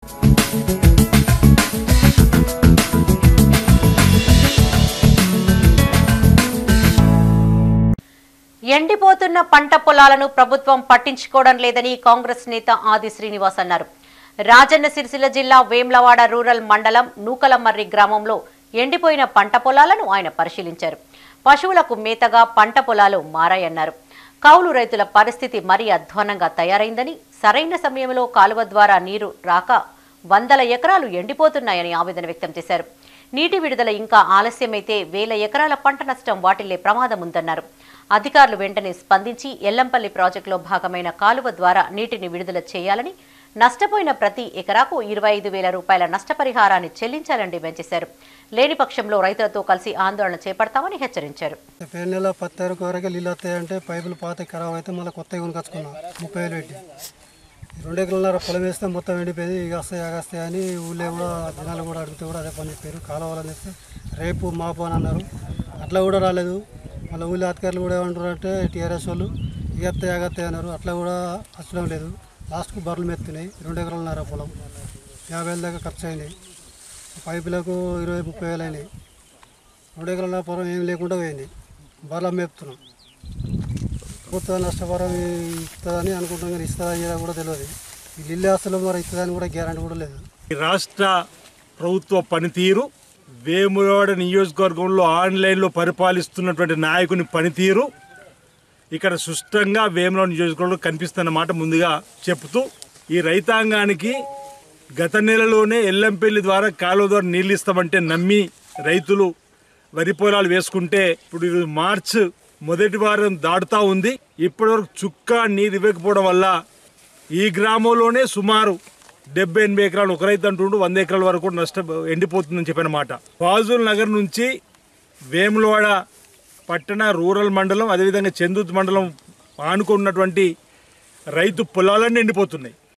ఎండిపోతున్న పంట పొలాలను ప్రభుత్వం పట్టించుకోవడం లేదని కాంగ్రెస్ నేత ఆది శ్రీనివాస్ అన్నారు రాజన్న సిరిసిల్ల జిల్లా వేమ్లవాడ రూరల్ మండలం నూకలమర్రి గ్రామంలో ఎండిపోయిన పంట పొలాలను ఆయన పరిశీలించారు పశువులకు మేతగా పంట పొలాలు మారాయన్నారు కౌలు రైతుల పరిస్థితి మరీ అధ్వానంగా తయారైందని సరైన సమయంలో కాలువ ద్వారా నీరు రాక వందల ఎకరాలు ఎండిపోతున్నాయని ఆవేదన వ్యక్తం చేశారు నీటి విడుదల ఇంకా ఆలస్యమైతే వేల ఎకరాల పంట నష్టం వాటిల్లే ప్రమాదం ఉందన్నారు అధికారులు వెంటనే స్పందించి ఎల్లంపల్లి ప్రాజెక్టులో భాగమైన కాలువ ద్వారా నీటిని విడుదల చేయాలని నష్టపోయిన ప్రతి ఎకరాకు ఇరవై ఐదు వేల రూపాయల నష్టపరిహారాన్ని చెల్లించాలని డిమాండ్ చేశారు లేని పక్షంలో రైతులతో కలిసి ఆందోళన చేపడతామని హెచ్చరించారు పేరు నెల పది తారీఖు వరకు నీళ్ళు వస్తాయంటే పైపులు పాత ఖరాబ్ అయితే మళ్ళీ కొత్తగా కొనుకొచ్చుకున్నాం ముప్పై వేలు పెట్టి రెండు ఎకరాల పొలం వేస్తే మొత్తం ఎండిపోయింది ఇక వస్తాయి ఇక వస్తాయి అని ఊళ్ళో కూడా జనాలు కూడా అడిగితే కూడా అదే పని చెప్పారు కాలువలని చెప్తే రేపు మాపు అని అన్నారు అట్లా కూడా రాలేదు మళ్ళీ ఊళ్ళో అధికారులు కూడా ఏమంటారు అంటే టీఆర్ఎస్ వాళ్ళు ఇక వస్తాయి ఎగత్తాయి అన్నారు అట్లా కూడా వచ్చడం లేదు లాస్ట్కు బర్రెలు మెత్తున్నాయి రెండు ఎకరాలన్నర పొలం యాభై వేల దాకా ఖర్చు అయినాయి పైపులకు ఇరవై ముప్పై వేలు అయినాయి రెండు ఎకరాల పొలం ఏం లేకుండా పోయింది బర్రెలు మేపుతున్నాం ప్రభుత్వ నష్టపరం ఇస్తుందని అనుకుంటున్నాం కానీ ఇస్తుందా ఇదా కూడా తెలియదు ఈ ఇల్లు అసలు మరి ఇస్తుందని కూడా గ్యారంటీ కూడా లేదు ఈ రాష్ట్ర ప్రభుత్వ పనితీరు వేములవాడ నియోజకవర్గంలో ఆన్లైన్లో పరిపాలిస్తున్నటువంటి నాయకుని పనితీరు ఇక్కడ సుష్టంగా వేములవాడ నియోజకవర్గంలో కనిపిస్తున్నమాట ముందుగా చెప్తూ ఈ రైతాంగానికి గత నెలలోనే ఎల్లంపల్లి ద్వారా కాలువ ద్వారా నీళ్ళు ఇస్తామంటే నమ్మి రైతులు వరి పొలాలు వేసుకుంటే ఇప్పుడు ఇది మార్చ్ మొదటి వారం దాటుతా ఉంది ఇప్పటివరకు చుక్క నీరు ఇవ్వకపోవడం వల్ల ఈ గ్రామంలోనే సుమారు డెబ్బై ఎనభై ఎకరాలు ఒక రైతు అంటుండు వంద ఎకరాల వరకు కూడా నష్టం ఎండిపోతుందని చెప్పినమాట ఫాజుల్ నగర్ నుంచి వేములవాడ పట్టణ రూరల్ మండలం అదేవిధంగా చందుత్ మండలం ఆనుకున్నటువంటి రైతు పొలాలన్నీ ఎండిపోతున్నాయి